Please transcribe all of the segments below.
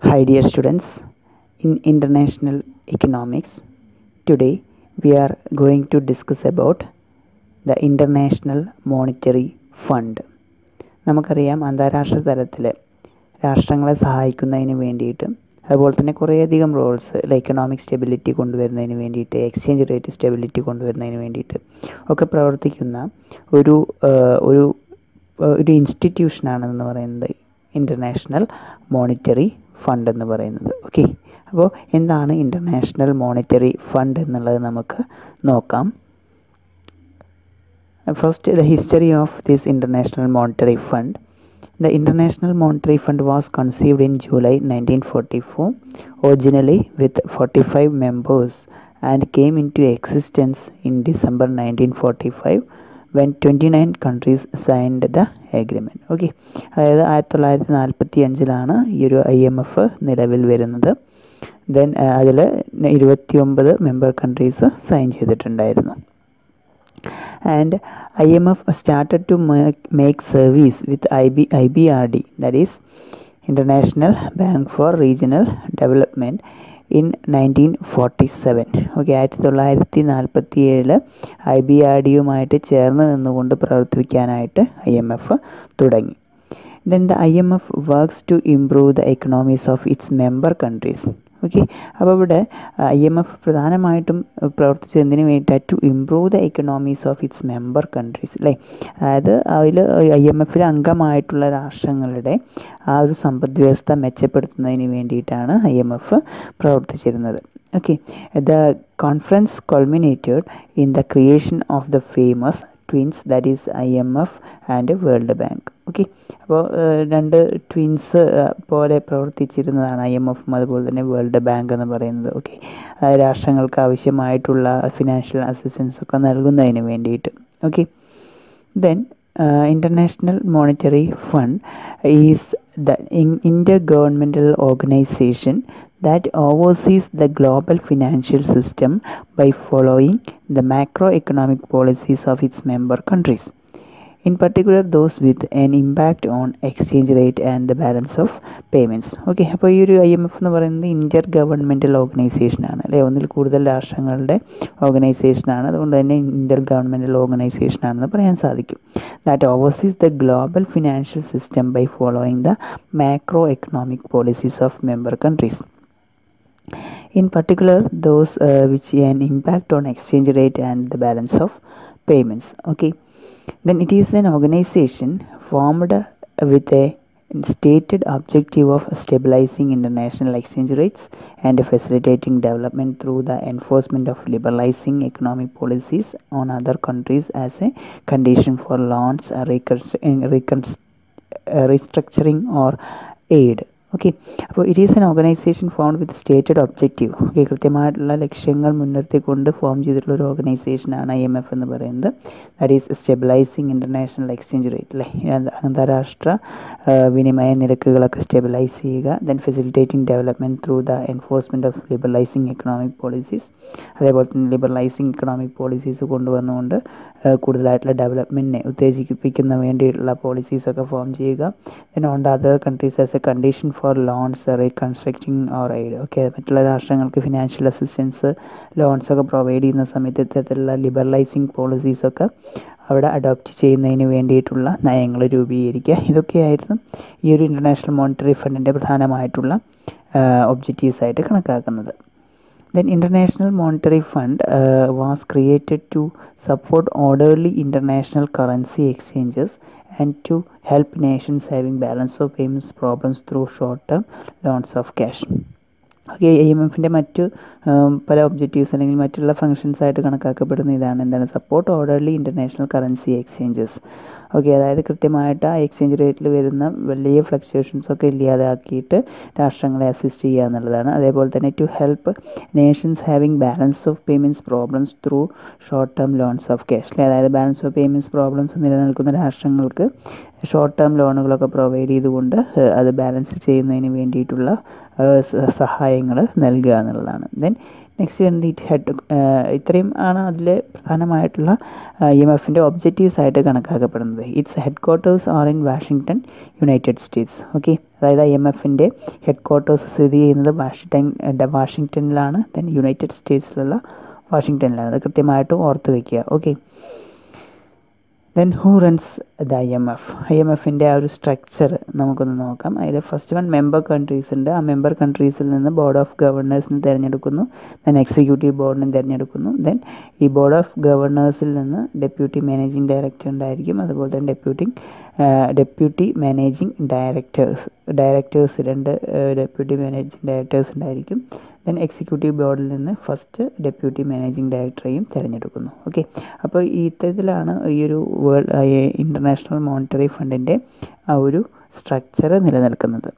Hi, dear students. In international economics, today we are going to discuss about the International Monetary Fund. നമുക്കറിയാം അന്താരാഷ്ട്ര തലത്തിൽ രാഷ്ട്രങ്ങളെ സഹായിക്കുന്നതിന് വേണ്ടിയിട്ട് അതുപോലെ തന്നെ കുറേയധികം റോൾസ് എക്കണോമിക് സ്റ്റെബിലിറ്റി കൊണ്ടുവരുന്നതിന് വേണ്ടിയിട്ട് എക്സ്ചേഞ്ച് റേറ്റ് സ്റ്റെബിലിറ്റി കൊണ്ടുവരുന്നതിന് വേണ്ടിയിട്ട് ഒക്കെ പ്രവർത്തിക്കുന്ന ഒരു ഒരു ഒരു ഇൻസ്റ്റിറ്റ്യൂഷനാണെന്ന് പറയുന്നത് ഇൻ്റർനാഷണൽ മോണിറ്ററി ഫണ്ട് എന്ന് പറയുന്നത് ഓക്കെ അപ്പോൾ എന്താണ് ഇൻ്റർനാഷണൽ മോണിറ്ററി ഫണ്ട് എന്നുള്ളത് നമുക്ക് നോക്കാം first the history of this international monetary fund The International Monetary Fund was conceived in July 1944, originally with 45 members, and came into existence in December 1945 when 29 countries signed the agreement. Okay അതായത് ആയിരത്തി തൊള്ളായിരത്തി നാൽപ്പത്തി അഞ്ചിലാണ് ഈ ഒരു I M F നിലവിൽ വരുന്നത് then അതിൽ ഇരുപത്തി ഒമ്പത് മെമ്പർ കൺട്രീസ് സൈൻ ചെയ്തിട്ടുണ്ടായിരുന്നു and IMF started to make, make service with IB, IBRD that is International Bank for Regional Development in nineteen forty seven okay ആയിരത്തി തൊള്ളായിരത്തി നാൽപ്പത്തി ഏഴിൽ ഐ ബി ആർ ഡിയുമായിട്ട് ചേർന്ന് നിന്നുകൊണ്ട് പ്രവർത്തിക്കാനായിട്ട് ഐ എം എഫ് തുടങ്ങി then the I M F works to improve the economies of its member countries okay അപ്പോൾ ഇവിടെ ഐ എം എഫ് പ്രധാനമായിട്ടും പ്രവർത്തിച്ചതിന് വേണ്ടിയിട്ട് to improve the economies of its member countries അല്ലേ അതായത് അതിൽ ഐ എം എഫിൽ അംഗമായിട്ടുള്ള രാഷ്ട്രങ്ങളുടെ ആ ഒരു സമ്പദ് വ്യവസ്ഥ മെച്ചപ്പെടുത്തുന്നതിന് വേണ്ടിയിട്ടാണ് ഐ എം എഫ് പ്രവർത്തിച്ചിരുന്നത് okay the conference culminated in the creation of the famous twins that is I M F and World Bank okay അപ്പോൾ രണ്ട് ട്വിൻസ് പോലെ പ്രവർത്തിച്ചിരുന്നതാണ് ഐ എം എഫും അതുപോലെ തന്നെ വേൾഡ് ബാങ്ക് എന്ന് പറയുന്നത് ഓക്കെ രാഷ്ട്രങ്ങൾക്ക് ആവശ്യമായിട്ടുള്ള ഫിനാൻഷ്യൽ അസിസ്റ്റൻസ് ഒക്കെ നൽകുന്നതിന് വേണ്ടിയിട്ട് okay then international monetary fund is the intergovernmental organisation that oversees the global financial system by following the macroeconomic policies of its member countries. In particular, those with an impact on exchange rate and the balance of payments. Okay അപ്പോൾ ഈ ഒരു I M F എന്ന് പറയുന്നത് ഇൻ്റർ governmental ഓർഗനൈസേഷനാണ് അല്ലേ ഒന്നിൽ കൂടുതൽ രാഷ്ട്രങ്ങളുടെ ഓർഗനൈസേഷനാണ് അതുകൊണ്ട് തന്നെ ഇൻ്റർ ഗവൺമെൻറ്റൽ ഓർഗനൈസേഷനാണെന്ന് പറയാൻ സാധിക്കും that oversees the global financial system by following the macroeconomic policies of member countries in particular those uh, which an impact on exchange rate and the balance of payments okay then it is an organization formed with a stated objective of stabilizing international exchange rates and facilitating development through the enforcement of liberalizing economic policies on other countries as a condition for loans restructuring or aid okay അപ്പോൾ it is an organisation found with stated objective okay കൃത്യമായിട്ടുള്ള ലക്ഷ്യങ്ങൾ മുൻനിർത്തിക്കൊണ്ട് form ചെയ്തിട്ടുള്ള ഒരു ഓർഗനൈസേഷനാണ് I M F എന്ന് പറയുന്നത് that is stabilising international exchange rate അല്ലേ അന്താരാഷ്ട്ര വിനിമയ നിരക്കുകളൊക്കെ സ്റ്റെബിലൈസ് ചെയ്യുക then facilitating development through the enforcement of liberalising economic policies അതേപോലെ തന്നെ ലിബറലൈസിങ് എക്കണോമിക് പോളിസീസ് കൊണ്ടുവന്നുകൊണ്ട് കൂടുതലായിട്ടുള്ള ഡെവലപ്മെൻറ്റിനെ ഉത്തേജിപ്പിക്കുന്ന വേണ്ടിയിട്ടുള്ള പോളിസീസൊക്കെ ഫോം ചെയ്യുക then on the other countries as a condition for loans reconstructing or aid okay മറ്റുള്ള രാഷ്ട്രങ്ങൾക്ക് ഫിനാൻഷ്യൽ അസിസ്റ്റൻസ് ലോൺസ് ഒക്കെ പ്രൊവൈഡ് ചെയ്യുന്ന സമയത്ത് ഇത്തരത്തിലുള്ള ലിബറലൈസിങ് പോളിസീസൊക്കെ അവിടെ അഡോപ്റ്റ് ചെയ്യുന്നതിന് വേണ്ടിയിട്ടുള്ള നയങ്ങൾ രൂപീകരിക്കുക ഇതൊക്കെയായിരുന്നു ഈ ഒരു ഇൻ്റർനാഷണൽ മോണിറ്ററി ഫണ്ടിൻ്റെ പ്രധാനമായിട്ടുള്ള ഒബ്ജക്റ്റീവ്സ് ആയിട്ട് കണക്കാക്കുന്നത് then international monetary fund uh, was created to support orderly international currency exchanges and to help nations having balance of payments problems through short term loans of cash okay I M എഫിൻ്റെ മറ്റു പല objectives അല്ലെങ്കിൽ മറ്റുള്ള functions ആയിട്ട് കണക്കാക്കപ്പെടുന്ന ഇതാണ് എന്താണ് support orderly international currency exchanges okay അതായത് കൃത്യമായിട്ട് ആ എക്സ്ചേഞ്ച് റേറ്റിൽ വരുന്ന വലിയ ഫ്ലക്ച്വേഷൻസ് ഒക്കെ ഇല്ലാതാക്കിയിട്ട് രാഷ്ട്രങ്ങളെ അസിസ്റ്റ് ചെയ്യുക എന്നുള്ളതാണ് അതേപോലെ തന്നെ to help nations having balance of payments problems through short term loans of cash അതായത് ബാലൻസ് ഓഫ് പേയ്മെൻറ്റ്സ് പ്രോബ്ലംസ് നിലനിൽക്കുന്ന രാഷ്ട്രങ്ങൾക്ക് ഷോർട്ട് ടേം ലോണുകളൊക്കെ പ്രൊവൈഡ് ചെയ്തുകൊണ്ട് അത് ബാലൻസ് ചെയ്യുന്നതിന് വേണ്ടിയിട്ടുള്ള സഹായങ്ങൾ നൽകുക എന്നുള്ളതാണ് ദെൻ നെക്സ്റ്റ് വരുന്നത് ഇറ്റ് ഹെഡ് ഇത്രയും ആണ് അതിൽ പ്രധാനമായിട്ടുള്ള ഐ എം എഫിൻ്റെ ഒബ്ജക്റ്റീവ്സ് ആയിട്ട് കണക്കാക്കപ്പെടുന്നത് its headquarters are in Washington United States okay അതായത് ഐ എം എഫിൻ്റെ ഹെഡ് ക്വാർട്ടേഴ്സ് സ്ഥിതി ചെയ്യുന്നത് വാഷിങ്ടൺ വാഷിങ്ടണിലാണ് ദെൻ യുണൈറ്റഡ് സ്റ്റേറ്റ്സിലുള്ള വാഷിങ്ടണിലാണ് അത് കൃത്യമായിട്ട് ഓർത്ത് വയ്ക്കുക okay then who runs the I M F I M എഫിൻ്റെ ആ ഒരു സ്ട്രക്ചർ നമുക്കൊന്ന് നോക്കാം അതിൽ ഫസ്റ്റ് വൺ മെമ്പർ കൺട്രീസ് ഉണ്ട് ആ മെമ്പർ കൺട്രീസിൽ നിന്ന് ബോർഡ് ഓഫ് ഗവർണേഴ്സിന് തിരഞ്ഞെടുക്കുന്നു ദെൻ എക്സിക്യൂട്ടീവ് ബോർഡിനെ തിരഞ്ഞെടുക്കുന്നു ദെൻ ഈ ബോർഡ് ഓഫ് ഗവർണേഴ്സിൽ നിന്ന് ഡെപ്യൂട്ടി മാനേജിംഗ് ഡയറക്ടർ ഉണ്ടായിരിക്കും അതുപോലെ തന്നെ deputy deputy managing directors directors രണ്ട് ഡെപ്യൂട്ടി മാനേജിംഗ് ഡയറക്ടേഴ്സ് ഉണ്ടായിരിക്കും ദെൻ എക്സിക്യൂട്ടീവ് ബോർഡിൽ നിന്ന് ഫസ്റ്റ് ഡെപ്യൂട്ടി മാനേജിംഗ് ഡയറക്ടറെയും തിരഞ്ഞെടുക്കുന്നു ഓക്കെ അപ്പോൾ ഈ ഇത്തരത്തിലാണ് ഈ ഒരു വേൾഡ് ഇൻ്റർനാഷണൽ മോണിറ്ററി ഫണ്ടിൻ്റെ ആ ഒരു സ്ട്രക്ചർ നിലനിൽക്കുന്നത്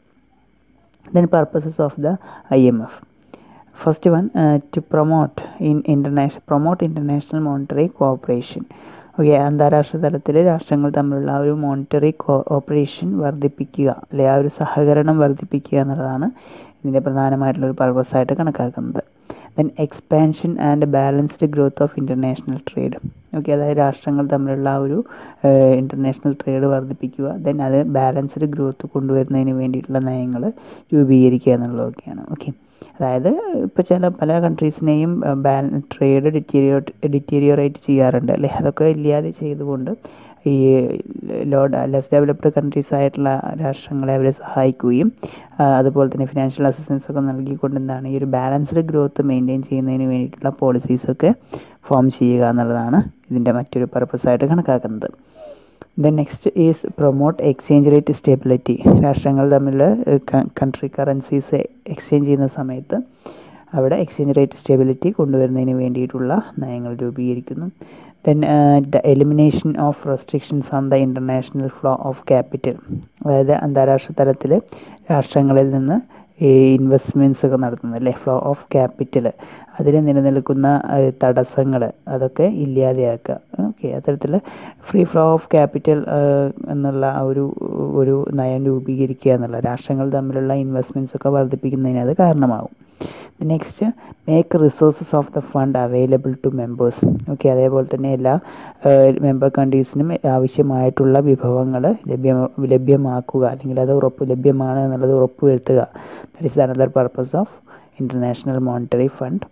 then purposes of the I M F first one to promote in international promote international monetary cooperation okay അന്താരാഷ്ട്ര തലത്തിൽ രാഷ്ട്രങ്ങൾ തമ്മിലുള്ള ആ ഒരു മോണിറ്ററി കോഓപ്പറേഷൻ വർദ്ധിപ്പിക്കുക അല്ലെ ആ ഒരു സഹകരണം വർദ്ധിപ്പിക്കുക എന്നുള്ളതാണ് ഇതിൻ്റെ പ്രധാനമായിട്ടുള്ളൊരു പർപ്പസായിട്ട് കണക്കാക്കുന്നത് then expansion and balanced growth of international trade okay അതായത് രാഷ്ട്രങ്ങൾ തമ്മിലുള്ള ആ ഒരു ഇൻ്റർനാഷണൽ ട്രേഡ് വർദ്ധിപ്പിക്കുക ദെൻ അത് ബാലൻസ്ഡ് ഗ്രോത്ത് കൊണ്ടുവരുന്നതിന് വേണ്ടിയിട്ടുള്ള നയങ്ങൾ രൂപീകരിക്കുക എന്നുള്ളതൊക്കെയാണ് ഓക്കെ അതായത് ഇപ്പോൾ ചില പല കൺട്രീസിനെയും ട്രേഡ് ഡിറ്റീരിയോട്ട് ഡിറ്റീരിയോറേറ്റ് ചെയ്യാറുണ്ട് അല്ലേ അതൊക്കെ ഇല്ലാതെ ചെയ്തുകൊണ്ട് ഈ ലോ ലെസ് ഡെവലപ്ഡ് കൺട്രീസ് ആയിട്ടുള്ള രാഷ്ട്രങ്ങളെ അവരെ സഹായിക്കുകയും അതുപോലെ തന്നെ ഫിനാൻഷ്യൽ അസിസ്റ്റൻസ് ഒക്കെ നൽകിക്കൊണ്ട് എന്താണ് ഈ ഒരു ബാലൻസ്ഡ് ഗ്രോത്ത് മെയിൻറ്റെയിൻ ചെയ്യുന്നതിന് വേണ്ടിയിട്ടുള്ള പോളിസീസൊക്കെ ഫോം ചെയ്യുക എന്നുള്ളതാണ് ഇതിൻ്റെ മറ്റൊരു പർപ്പസായിട്ട് കണക്കാക്കുന്നത് then next is promote exchange rate stability രാഷ്ട്രങ്ങൾ തമ്മിൽ കൺട്രി കറൻസീസ് എക്സ്ചേഞ്ച് ചെയ്യുന്ന സമയത്ത് അവിടെ എക്സ്ചേഞ്ച് റേറ്റ് സ്റ്റെബിലിറ്റി കൊണ്ടുവരുന്നതിന് വേണ്ടിയിട്ടുള്ള നയങ്ങൾ രൂപീകരിക്കുന്നു then the elimination of restrictions on the international flow of capital അതായത് അന്താരാഷ്ട്ര തലത്തിൽ രാഷ്ട്രങ്ങളിൽ നിന്ന് ഈ ഇൻവെസ്റ്റ്മെൻറ്റ്സ് ഒക്കെ നടത്തുന്നത് അല്ലേ ഫ്ലോ ഓഫ് ക്യാപിറ്റൽ അതിൽ നിലനിൽക്കുന്ന തടസ്സങ്ങൾ അതൊക്കെ ഇല്ലാതെയാക്കുക ഓക്കെ അത്തരത്തിൽ ഫ്രീ ഫ്ലോ ഓഫ് ക്യാപിറ്റൽ എന്നുള്ള ഒരു ഒരു നയം രൂപീകരിക്കുക എന്നുള്ള രാഷ്ട്രങ്ങൾ തമ്മിലുള്ള ഇൻവെസ്റ്റ്മെൻറ്റ്സ് ഒക്കെ വർദ്ധിപ്പിക്കുന്നതിന് അത് കാരണമാകും next make resources of the fund available to members okay അതേപോലെ തന്നെ എല്ലാ മെമ്പർ കൺട്രീസിനും ആവശ്യമായിട്ടുള്ള വിഭവങ്ങൾ ലഭ്യ ലഭ്യമാക്കുക അല്ലെങ്കിൽ അത് ഉറപ്പ് ലഭ്യമാണ് എന്നുള്ളത് ഉറപ്പ് വരുത്തുക that is another purpose of international monetary fund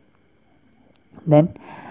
then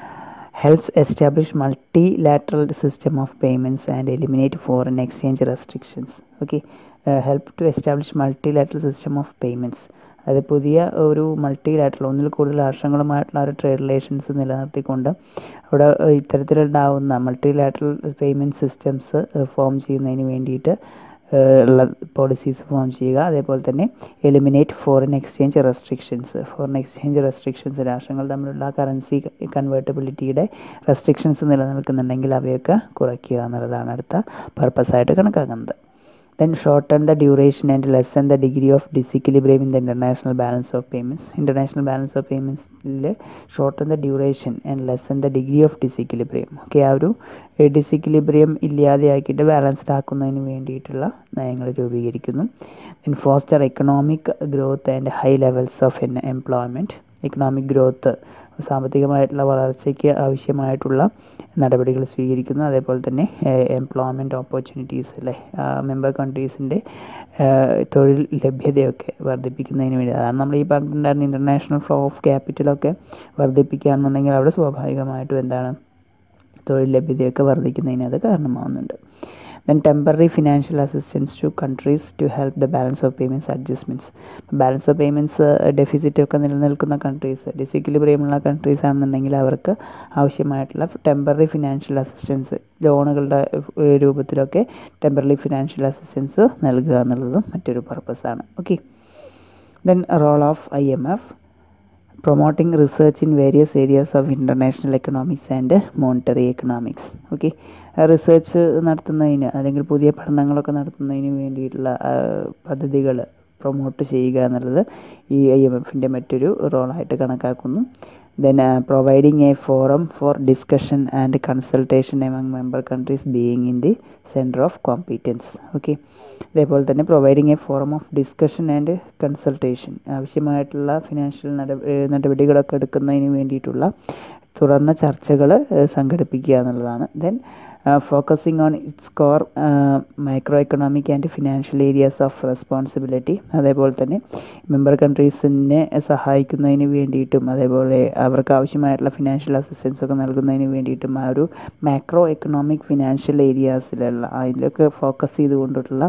helps establish multilateral system of payments and eliminate foreign exchange restrictions okay uh, help to establish multilateral system of payments അത് പുതിയ ഒരു മൾട്ടിലാറ്ററൽ ഒന്നിൽ കൂടുതൽ രാഷ്ട്രങ്ങളുമായിട്ടുള്ള ഒരു ട്രേഡ് റിലേഷൻസ് നിലനിർത്തിക്കൊണ്ട് അവിടെ ഇത്തരത്തിലുണ്ടാവുന്ന multilateral payment systems form ചെയ്യുന്നതിന് വേണ്ടിയിട്ട് ഉള്ള പോളിസീസ് ഫോം ചെയ്യുക അതേപോലെ തന്നെ eliminate foreign exchange restrictions foreign exchange restrictions രാഷ്ട്രങ്ങൾ തമ്മിലുള്ള കറൻസി കൺവേർട്ടബിലിറ്റിയുടെ റെസ്ട്രിക്ഷൻസ് നിലനിൽക്കുന്നുണ്ടെങ്കിൽ അവയൊക്കെ കുറയ്ക്കുക എന്നുള്ളതാണ് അടുത്ത പർപ്പസായിട്ട് കണക്കാക്കുന്നത് then shorten the duration and lessen the degree of disequilibrium in the international balance of payments international balance of payments shorten the duration and lessen the degree of disequilibrium okay ആ ഒരു disequilibrium ഇല്ലാതെയാക്കിയിട്ട് balanced ആക്കുന്നതിന് വേണ്ടിയിട്ടുള്ള നയങ്ങൾ രൂപീകരിക്കുന്നു then foster economic growth and high levels of employment economic growth സാമ്പത്തികമായിട്ടുള്ള വളർച്ചയ്ക്ക് ആവശ്യമായിട്ടുള്ള നടപടികൾ സ്വീകരിക്കുന്നു അതേപോലെ തന്നെ എംപ്ലോയ്മെൻറ്റ് ഓപ്പർച്യൂണിറ്റീസ് അല്ലേ മെമ്പർ കൺട്രീസിൻ്റെ തൊഴിൽ ലഭ്യതയൊക്കെ വർദ്ധിപ്പിക്കുന്നതിന് വേണ്ടി അതാണ് നമ്മൾ ഈ പറഞ്ഞിട്ടുണ്ടായിരുന്ന ഇൻ്റർനാഷണൽ ഫ്ലോ ഓഫ് ക്യാപിറ്റലൊക്കെ വർദ്ധിപ്പിക്കുകയാണെന്നുണ്ടെങ്കിൽ അവിടെ സ്വാഭാവികമായിട്ടും എന്താണ് തൊഴിൽ ലഭ്യതയൊക്കെ വർദ്ധിക്കുന്നതിന് അത് കാരണമാവുന്നുണ്ട് then temporary financial assistance to countries to help the balance of payments adjustments balance of payments deficit ഒക്കെ നിലനിൽക്കുന്ന കൺട്രീസ് ഡിസിക്വിലിബ്രിയമുള്ള കൺട്രീസ് ആണെന്നുണ്ടെങ്കിൽ അവർക്ക് ആവശ്യമായിട്ടുള്ള ടെമ്പററി ഫിനാൻഷ്യൽ അസിസ്റ്റൻസ് ലോണുകളുടെ രൂപത്തിലൊക്കെ ടെമ്പററി ഫിനാൻഷ്യൽ അസിസ്റ്റൻസ് നൽകുക എന്നുള്ളതും മറ്റൊരു പർപ്പസാണ് okay then role of I M F promoting research in various areas of international economics and monetary economics okay research നടത്തുന്നതിന് അല്ലെങ്കിൽ പുതിയ പഠനങ്ങളൊക്കെ നടത്തുന്നതിന് വേണ്ടിയിട്ടുള്ള പദ്ധതികൾ പ്രൊമോട്ട് ചെയ്യുക എന്നുള്ളത് ഈ ഐ എം എഫിൻ്റെ മറ്റൊരു റോളായിട്ട് കണക്കാക്കുന്നു then uh, providing a forum for discussion and consultation among member countries being in the center of competence okay അതേപോലെ തന്നെ providing a forum of discussion and consultation ആവശ്യമായിട്ടുള്ള ഫിനാൻഷ്യൽ നടപടികളൊക്കെ എടുക്കുന്നതിന് വേണ്ടിയിട്ടുള്ള തുറന്ന ചർച്ചകൾ സംഘടിപ്പിക്കുക എന്നുള്ളതാണ് then focusing on its core micro economic and financial areas of responsibility അതേപോലെ തന്നെ മെമ്പർ കൺട്രീസിനെ സഹായിക്കുന്നതിന് വേണ്ടിയിട്ടും അതേപോലെ അവർക്ക് ആവശ്യമായിട്ടുള്ള ഫിനാൻഷ്യൽ അസിസ്റ്റൻസ് ഒക്കെ നൽകുന്നതിന് വേണ്ടിയിട്ടും ആ ഒരു മാക്രോ എക്കണോമിക് ഫിനാൻഷ്യൽ ഏരിയാസിലുള്ള അതിലൊക്കെ ഫോക്കസ് ചെയ്തുകൊണ്ടുള്ള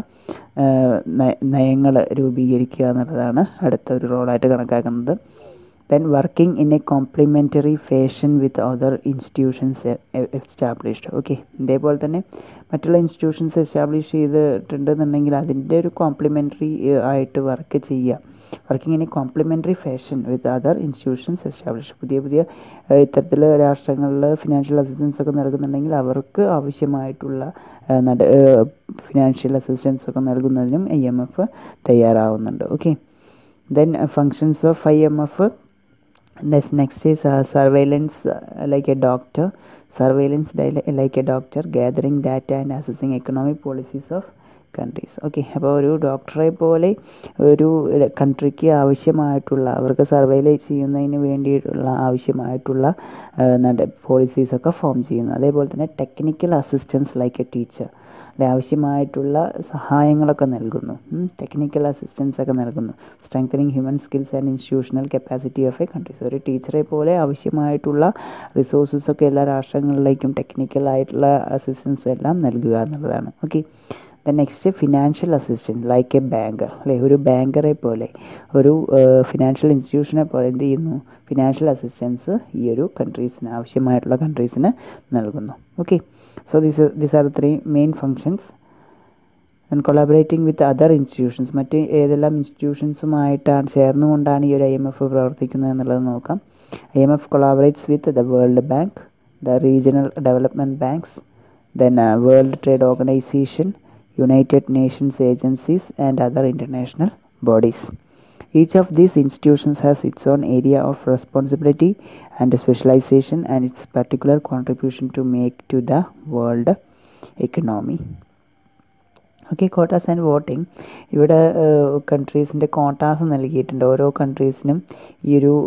നയങ്ങൾ രൂപീകരിക്കുക എന്നുള്ളതാണ് അടുത്ത ഒരു റോളായിട്ട് കണക്കാക്കുന്നത് then working in a complementary fashion with other institutions established okay ഇതേപോലെ തന്നെ മറ്റുള്ള ഇൻസ്റ്റിറ്റ്യൂഷൻസ് എസ്റ്റാബ്ലിഷ് ചെയ്തിട്ടുണ്ടെന്നുണ്ടെങ്കിൽ അതിൻ്റെ ഒരു കോംപ്ലിമെൻ്ററി ആയിട്ട് വർക്ക് ചെയ്യുക working in a complementary fashion with other institutions establish പുതിയ പുതിയ ഇത്തരത്തിൽ രാഷ്ട്രങ്ങളിൽ ഫിനാൻഷ്യൽ അസിസ്റ്റൻസ് ഒക്കെ നൽകുന്നുണ്ടെങ്കിൽ അവർക്ക് ആവശ്യമായിട്ടുള്ള നട ഫിനാൻഷ്യൽ അസിസ്റ്റൻസ് ഒക്കെ നൽകുന്നതിനും ഐ എം എഫ് തയ്യാറാവുന്നുണ്ട് okay then functions of I M F this next is uh, surveillance uh, like a doctor surveillance like a doctor gathering data and assessing economic policies of countries okay അപ്പോൾ ഒരു ഡോക്ടറെ പോലെ ഒരു കൺട്രിക്ക് ആവശ്യമായിട്ടുള്ള അവർക്ക് സർവൈലൈ ചെയ്യുന്നതിന് വേണ്ടിയിട്ടുള്ള ആവശ്യമായിട്ടുള്ള നട പോളിസീസൊക്കെ ഫോം ചെയ്യുന്നു അതേപോലെ തന്നെ technical assistance like a teacher ആവശ്യമായിട്ടുള്ള സഹായങ്ങളൊക്കെ നൽകുന്നു ടെക്നിക്കൽ അസിസ്റ്റൻസ് ഒക്കെ നൽകുന്നു strengthening human skills and institutional capacity of a countries ഒരു ടീച്ചറെ പോലെ ആവശ്യമായിട്ടുള്ള റിസോഴ്സസ് ഒക്കെ എല്ലാ രാഷ്ട്രങ്ങളിലേക്കും ടെക്നിക്കൽ ആയിട്ടുള്ള അസിസ്റ്റൻസ് എല്ലാം നൽകുക എന്നുള്ളതാണ് okay the next financial assistance like a banker അല്ലേ ഒരു ബാങ്കറെ പോലെ ഒരു ഫിനാൻഷ്യൽ ഇൻസ്റ്റിറ്റ്യൂഷനെ പോലെ എന്ത് ചെയ്യുന്നു ഫിനാൻഷ്യൽ അസിസ്റ്റൻസ് ഈ ഒരു കൺട്രീസിന് ആവശ്യമായിട്ടുള്ള കൺട്രീസിന് നൽകുന്നു okay so this this are three main functions and collaborating with other institutions മറ്റ് ഏതെല്ലാം ഇൻസ്റ്റിറ്റ്യൂഷൻസുമായിട്ടാണ് ചേർന്നുകൊണ്ടാണ് ഈ ഒരു ഐ എം എഫ് പ്രവർത്തിക്കുന്നത് എന്നുള്ളത് നോക്കാം I M F collaborates with the world bank the regional development banks then world trade organisation United Nations agencies and other international bodies. Each of these institutions has its own area of responsibility and specialization and its particular contribution to make to the world economy. Okay quotas and voting ഇവിടെ കൺട്രീസിൻ്റെ quotas നൽകിയിട്ടുണ്ട് ഓരോ കൺട്രീസിനും ഈ ഒരു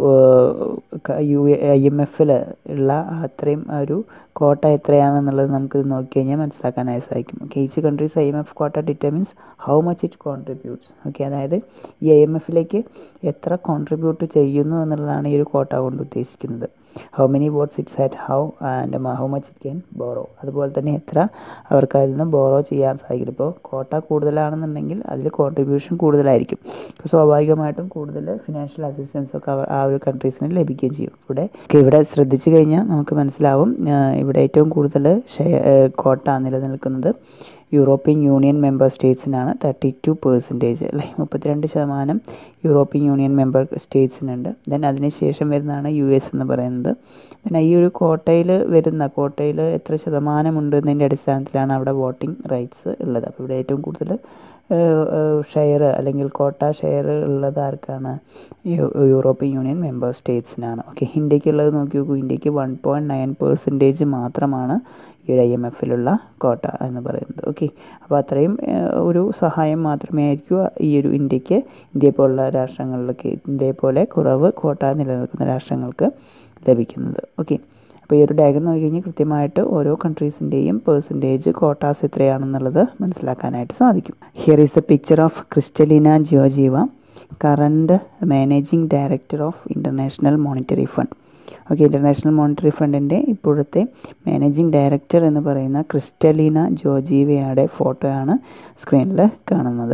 U I M എഫിൽ ഉള്ള അത്രയും ഒരു കോട്ട എത്രയാണെന്നുള്ളത് നമുക്ക് നോക്കി കഴിഞ്ഞാൽ മനസ്സിലാക്കാനായി സാധിക്കും okay each countries I M F quota determines how much it contributes okay അതായത് ഈ ഐ എം എഫിലേക്ക് എത്ര കോൺട്രിബ്യൂട്ട് ചെയ്യുന്നു എന്നുള്ളതാണ് ഈ ഒരു കോട്ട കൊണ്ട് ഉദ്ദേശിക്കുന്നത് how many votes it's had how and how much it can borrow അതുപോലെ തന്നെ എത്ര അവർക്ക് അതിൽ നിന്ന് ബോറോ ചെയ്യാൻ സാധിക്കും ഇപ്പോൾ കോട്ട കൂടുതലാണെന്നുണ്ടെങ്കിൽ അതിൽ കോൺട്രിബ്യൂഷൻ കൂടുതലായിരിക്കും സ്വാഭാവികമായിട്ടും കൂടുതൽ ഫിനാൻഷ്യൽ അസിസ്റ്റൻസ് ഒക്കെ അവർ ആ ഒരു കൺട്രീസിന് ലഭിക്കുകയും ചെയ്യും ഇവിടെ ഇവിടെ ശ്രദ്ധിച്ചു കഴിഞ്ഞാൽ നമുക്ക് മനസ്സിലാവും ഇവിടെ ഏറ്റവും കൂടുതൽ കോട്ട നിലനിൽക്കുന്നത് യൂറോപ്യൻ യൂണിയൻ മെമ്പർ സ്റ്റേറ്റ്സിനാണ് തേർട്ടി ടു പെർസെൻറ്റേജ് അല്ലേ മുപ്പത്തിരണ്ട് ശതമാനം യൂറോപ്യൻ യൂണിയൻ മെമ്പർ സ്റ്റേറ്റ്സിനുണ്ട് ദെൻ അതിനുശേഷം വരുന്നതാണ് യു എസ് എന്ന് പറയുന്നത് ദെൻ ഈ ഒരു കോട്ടയിൽ വരുന്ന കോട്ടയിൽ എത്ര ശതമാനമുണ്ട് എന്നതിൻ്റെ അടിസ്ഥാനത്തിലാണ് അവിടെ വോട്ടിംഗ് റൈറ്റ്സ് ഉള്ളത് അപ്പോൾ ഇവിടെ ഏറ്റവും കൂടുതൽ ഷെയർ അല്ലെങ്കിൽ കോട്ട ഷെയർ ഉള്ളത് ആർക്കാണ് യൂറോപ്യൻ യൂണിയൻ മെമ്പർ സ്റ്റേറ്റ്സിനാണ് ഓക്കെ ഇന്ത്യക്കുള്ളത് നോക്കി നോക്കൂ ഇന്ത്യക്ക് വൺ പോയിൻറ്റ് നയൻ പെർസെൻറ്റേജ് മാത്രമാണ് ഈ ഒരു ഐ എം എഫിലുള്ള കോട്ട എന്ന് പറയുന്നത് ഓക്കെ അപ്പോൾ അത്രയും ഒരു സഹായം മാത്രമേ ആയിരിക്കും ഈ ഒരു ഇന്ത്യക്ക് ഇന്ത്യയെ പോലുള്ള രാഷ്ട്രങ്ങളിലേക്ക് ഇന്ത്യയെ പോലെ കുറവ് കോട്ട നിലനിൽക്കുന്ന രാഷ്ട്രങ്ങൾക്ക് ലഭിക്കുന്നത് ഓക്കെ അപ്പോൾ ഈ ഒരു ഡയഗ്രം നോക്കിക്കഴിഞ്ഞാൽ കൃത്യമായിട്ട് ഓരോ കൺട്രീസിൻ്റെയും പേഴ്സൻറ്റേജ് കോട്ടാസ് എത്രയാണെന്നുള്ളത് മനസ്സിലാക്കാനായിട്ട് സാധിക്കും here is the picture of Kristalina ജിയോജീവ current managing director of international monetary fund okay international monetary ഫണ്ടിൻ്റെ ഇപ്പോഴത്തെ മാനേജിംഗ് ഡയറക്ടർ എന്ന് പറയുന്ന ക്രിസ്റ്റലീന ജോജീവയുടെ ഫോട്ടോയാണ് സ്ക്രീനിൽ കാണുന്നത്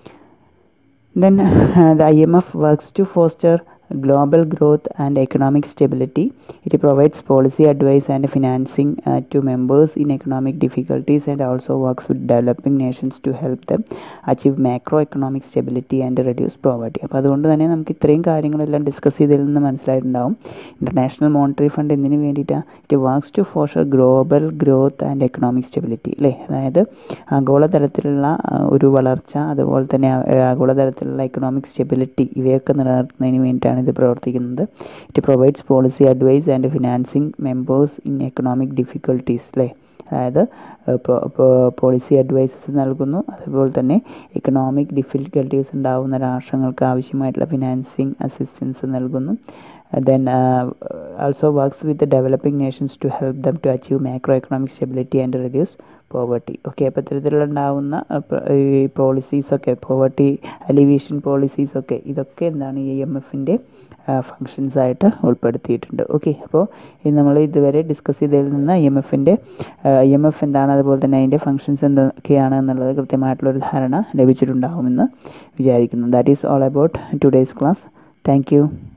then the I M F works to foster global growth and economic stability. It provides policy advice and financing uh, to members in economic difficulties and also works with developing nations to help them achieve macroeconomic stability and reduce poverty. അപ്പോൾ അതുകൊണ്ട് തന്നെ നമുക്ക് ഇത്രയും കാര്യങ്ങളെല്ലാം discuss ചെയ്തതിൽ നിന്ന് മനസ്സിലായിട്ടുണ്ടാവും international monetary fund എന്തിനു വേണ്ടിയിട്ടാണ് it works to foster global growth and economic stability അല്ലേ അതായത് ആഗോളതലത്തിലുള്ള ഒരു വളർച്ച അതുപോലെ തന്നെ ആഗോളതലത്തിലുള്ള എക്കണോമിക് സ്റ്റെബിലിറ്റി ഇവയൊക്കെ നിലനിർത്തുന്നതിന് വേണ്ടിയിട്ടാണ് രീതിയിലാണ് ഇത് പ്രവർത്തിക്കുന്നത് it provides policy advice and financing members in economic difficulties അല്ലേ അതായത് പോളിസി അഡ്വൈസസ് നൽകുന്നു അതുപോലെ തന്നെ എക്കണോമിക് ഡിഫിക്കൽട്ടീസ് ഉണ്ടാകുന്ന രാഷ്ട്രങ്ങൾക്ക് ആവശ്യമായിട്ടുള്ള ഫിനാൻസിങ് അസിസ്റ്റൻസ് നൽകുന്നു then also works with developing nations to help them to achieve macro economic stability and reduce poverty okay അപ്പോൾ ഇത്തരത്തിലുണ്ടാവുന്ന ഈ പോളിസീസൊക്കെ പോവർട്ടി അലിവേഷൻ പോളിസീസൊക്കെ ഇതൊക്കെ എന്താണ് ഈ എം എഫിൻ്റെ ഫങ്ഷൻസ് ആയിട്ട് ഉൾപ്പെടുത്തിയിട്ടുണ്ട് ഓക്കെ അപ്പോൾ ഇത് നമ്മൾ ഇതുവരെ ഡിസ്കസ് ചെയ്തതിൽ നിന്ന് ഐ എം എഫിൻ്റെ ഐ എം എഫ് എന്താണ് അതുപോലെ തന്നെ അതിൻ്റെ ഫങ്ഷൻസ് എന്തൊക്കെയാണ് എന്നുള്ളത് കൃത്യമായിട്ടുള്ളൊരു ധാരണ ലഭിച്ചിട്ടുണ്ടാകുമെന്ന് വിചാരിക്കുന്നു that is all about today's class thank U